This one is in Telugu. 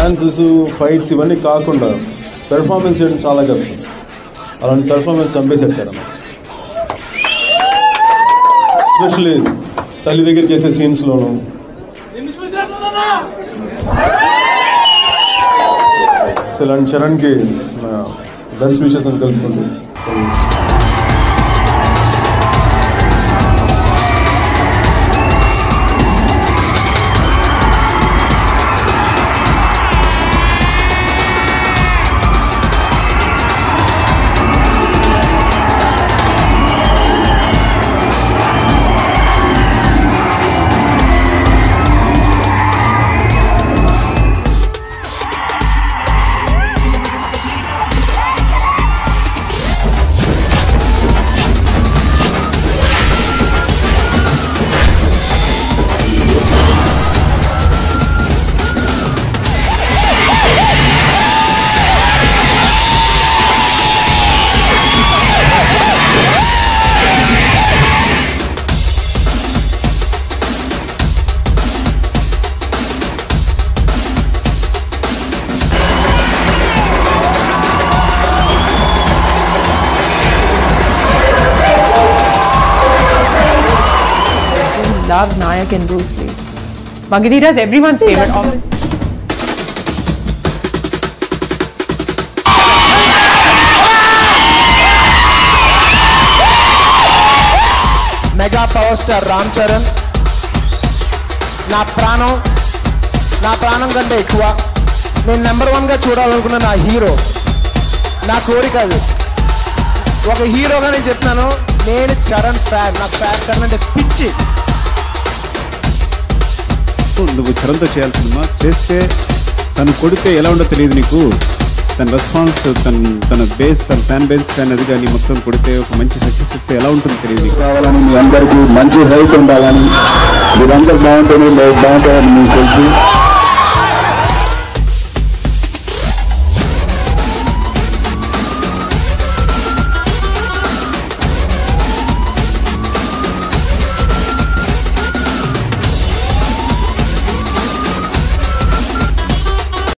డాన్సెస్ ఫైట్స్ ఇవన్నీ కాకుండా పెర్ఫార్మెన్స్ చేయడం చాలా కష్టం అలాంటి పెర్ఫార్మెన్స్ చంపేసేటారు ఎస్పెషల్లీ తల్లి దగ్గర చేసే సీన్స్లోనూ సో ఇలాంటి చరణ్కి బెస్ట్ విషెస్ అని కలుపుకుంటూ love Nayak and Bruce Lee. Magadira is everyone's favorite. Mega power star Ram Charan నా ప్రాణం నా ప్రాణం కంటే ఎక్కువ నేను నెంబర్ వన్గా చూడాలనుకున్న నా హీరో నా కోరిక అది ఒక హీరోగా నేను చెప్తున్నాను నేను చరణ్ ఫ్యాన్ నాకు ఫ్యాన్ చరణ్ అంటే పిచ్చి నువ్వు చరణ్తో చేయాల్సిన సినిమా చేస్తే తను కొడితే ఎలా ఉండో తెలియదు నీకు తన రెస్పాన్స్ తన తన బేస్ తన ఫ్యాన్ బేస్ కానీ అది కానీ మొత్తం కొడితే ఒక మంచి సక్సెస్ ఇస్తే ఎలా ఉంటుందో తెలియదు నీకు కావాలని మీ అందరికీ మంచి హెల్త్ ఉండాలని మీరందరూ బాగుంటేనే బాగుంటారని మీకు తెలుసు